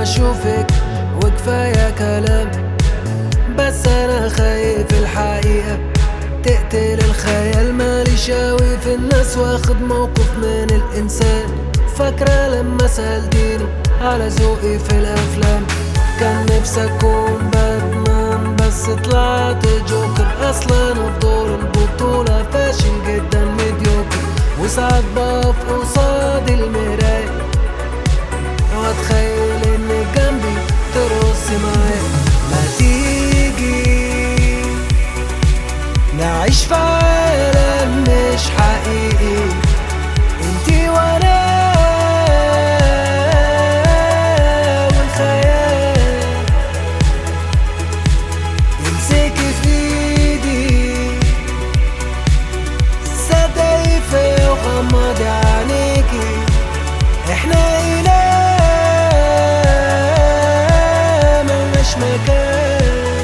اشوفك وكفاية كلام بس انا خايف الحقيقة تقتل الخيال مالي شاوي في الناس واخد موقف من الانسان فاكرة لما سألتيني على ذوقي في الافلام كان نفسي اكون باتمان بس طلعت جوكر اصلا بدور البطولة فاشل جدا ميديوكر وساعات بقف قصاد المراية واتخيل انك جنبي ترقصي معايا ما تيجي نعيش في عالم مش حقيقي انتي وانا والخيال امسكي في ايدي صدقي فيا وغمضي عينيكي احنا هنا ملناش مكان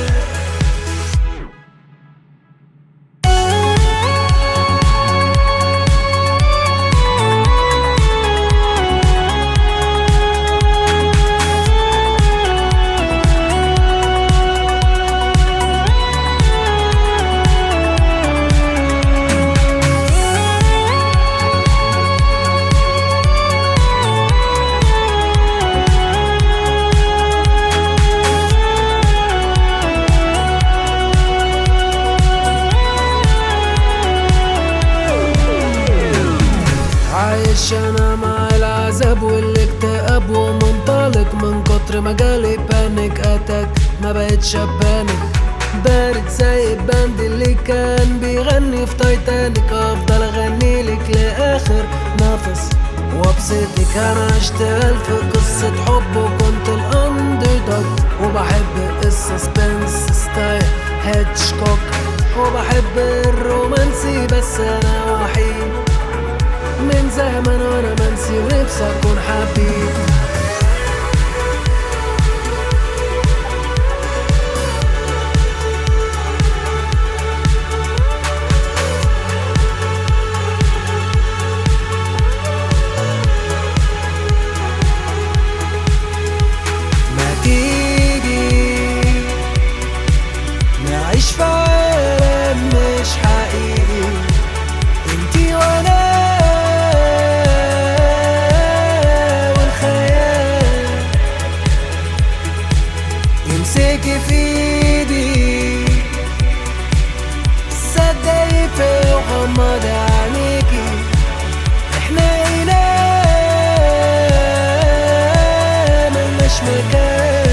عايش انا مع العذاب والاكتئاب ومنطلق من كتر ما جالي بانيك اتاك ما بقتش ابانك بارد زي الباند اللي كان بيغني في تايتانيك افضل اغني لك لاخر نفس وابسطك انا اشتغل في قصة حب وكنت الاندر دوج وبحب السسبنس ستايل هيتشكوك وبحب الرومانسي بس انا وحيد من زمان وانا منسي ونفسي اكون حبيب ما تيجي نعيش في عالم مش حقيقي انتي وانا والخيال امسكي في ايدي صدقي في وغمضي عينيكي احنا هنا ملناش مكان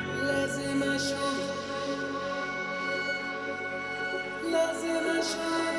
لازم اشوف لازم اشوف